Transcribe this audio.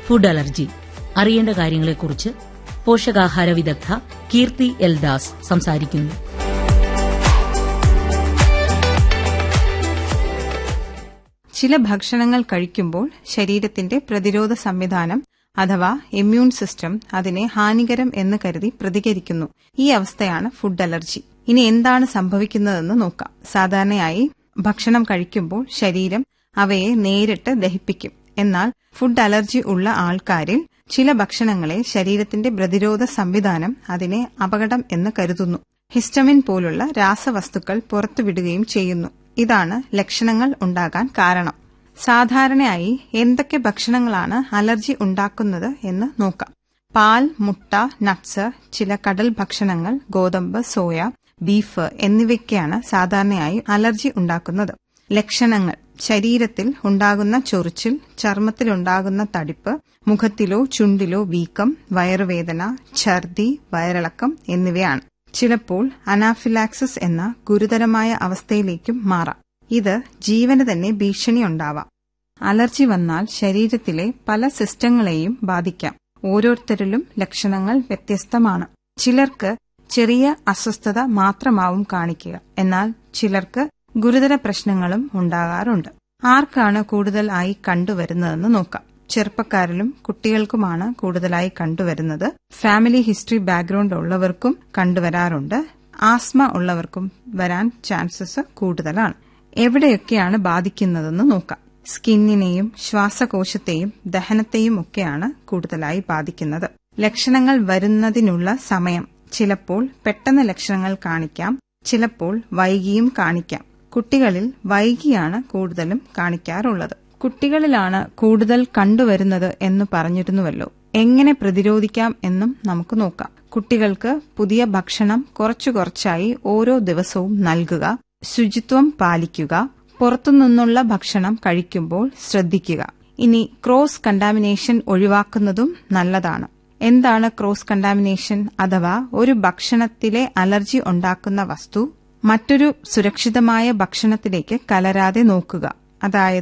food allergy അറിയേണ്ട കാര്യങ്ങളെക്കുറിച്ച് പോഷകാഹാര വിദഗ്ധ കീർത്തി എൽ ദാസ് സംസാരിക്കുന്നു ചില ഭക്ഷണങ്ങൾ കഴിക്കുമ്പോൾ ശരീരത്തിന്റെ പ്രതിരോധ സംവിധാനം അഥവാ ഇമ്മ്യൂൺ സിസ്റ്റം അതിനെ ഹാനികരം എന്ന് കരുതി പ്രതികരിക്കുന്നു ഈ അവസ്ഥയാണ് ഫുഡ് അലർജി ഇനി എന്താണ് സംഭവിക്കുന്നതെന്ന് നോക്കാം സാധാരണയായി ഭക്ഷണം കഴിക്കുമ്പോൾ ശരീരം അവയെ നേരിട്ട് ദഹിപ്പിക്കും എന്നാൽ ഫുഡ് അലർജി ഉള്ള ആൾക്കാരിൽ ചില ഭക്ഷണങ്ങളെ ശരീരത്തിന്റെ പ്രതിരോധ സംവിധാനം അതിനെ അപകടം എന്ന് കരുതുന്നു ഹിസ്റ്റമിൻ പോലുള്ള രാസവസ്തുക്കൾ പുറത്തുവിടുകയും ചെയ്യുന്നു ഇതാണ് ലക്ഷണങ്ങൾ ഉണ്ടാകാൻ കാരണം സാധാരണയായി എന്തൊക്കെ ഭക്ഷണങ്ങളാണ് അലർജി ഉണ്ടാക്കുന്നത് എന്ന് നോക്കാം പാൽ മുട്ട നട്ട്സ് ചില കടൽ ഭക്ഷണങ്ങൾ ഗോതമ്പ് സോയ ബീഫ് എന്നിവയ്ക്കാണ് സാധാരണയായി അലർജി ഉണ്ടാക്കുന്നത് ലക്ഷണങ്ങൾ ശരീരത്തിൽ ഉണ്ടാകുന്ന ചൊറിച്ചിൽ ചർമ്മത്തിലുണ്ടാകുന്ന തടിപ്പ് മുഖത്തിലോ ചുണ്ടിലോ വീക്കം വയറുവേദന ഛർദി വയറിളക്കം എന്നിവയാണ് ചിലപ്പോൾ അനാഫിലാക്സിസ് എന്ന ഗുരുതരമായ അവസ്ഥയിലേക്കും മാറാം ഇത് ജീവന് തന്നെ ഭീഷണിയുണ്ടാവാം അലർജി വന്നാൽ ശരീരത്തിലെ പല സിസ്റ്റങ്ങളെയും ബാധിക്കാം ഓരോരുത്തരിലും ലക്ഷണങ്ങൾ വ്യത്യസ്തമാണ് ചിലർക്ക് ചെറിയ അസ്വസ്ഥത മാത്രമാവും കാണിക്കുക എന്നാൽ ചിലർക്ക് ഗുരുതര പ്രശ്നങ്ങളും ഉണ്ടാകാറുണ്ട് ആർക്കാണ് കൂടുതൽ ആയി കണ്ടുവരുന്നതെന്ന് നോക്കാം ചെറുപ്പക്കാരിലും കുട്ടികൾക്കുമാണ് കൂടുതലായി കണ്ടുവരുന്നത് ഫാമിലി ഹിസ്റ്ററി ബാക്ക്ഗ്രൗണ്ട് ഉള്ളവർക്കും കണ്ടുവരാറുണ്ട് ആസ്മ ഉള്ളവർക്കും വരാൻ ചാൻസസ് കൂടുതലാണ് എവിടെയൊക്കെയാണ് ബാധിക്കുന്നതെന്ന് നോക്കാം സ്കിന്നിനെയും ശ്വാസകോശത്തെയും ദഹനത്തെയും ഒക്കെയാണ് കൂടുതലായി ബാധിക്കുന്നത് ലക്ഷണങ്ങൾ വരുന്നതിനുള്ള സമയം ചിലപ്പോൾ പെട്ടെന്ന് ലക്ഷണങ്ങൾ കാണിക്കാം ചിലപ്പോൾ വൈകിയും കാണിക്കാം കുട്ടികളിൽ വൈകിയാണ് കൂടുതലും കാണിക്കാറുള്ളത് കുട്ടികളിലാണ് കൂടുതൽ കണ്ടുവരുന്നത് എന്ന് പറഞ്ഞിരുന്നുവല്ലോ എങ്ങനെ പ്രതിരോധിക്കാം എന്നും നമുക്ക് നോക്കാം കുട്ടികൾക്ക് പുതിയ ഭക്ഷണം കുറച്ചു കുറച്ചായി ഓരോ ദിവസവും നൽകുക ശുചിത്വം പാലിക്കുക പുറത്തുനിന്നുള്ള ഭക്ഷണം കഴിക്കുമ്പോൾ ശ്രദ്ധിക്കുക ഇനി ക്രോസ് കണ്ടാമിനേഷൻ ഒഴിവാക്കുന്നതും നല്ലതാണ് എന്താണ് ക്രോസ് കണ്ടാമിനേഷൻ അഥവാ ഒരു ഭക്ഷണത്തിലെ അലർജി ഉണ്ടാക്കുന്ന വസ്തു മറ്റൊരു സുരക്ഷിതമായ ഭക്ഷണത്തിലേക്ക് കലരാതെ നോക്കുക അതായത്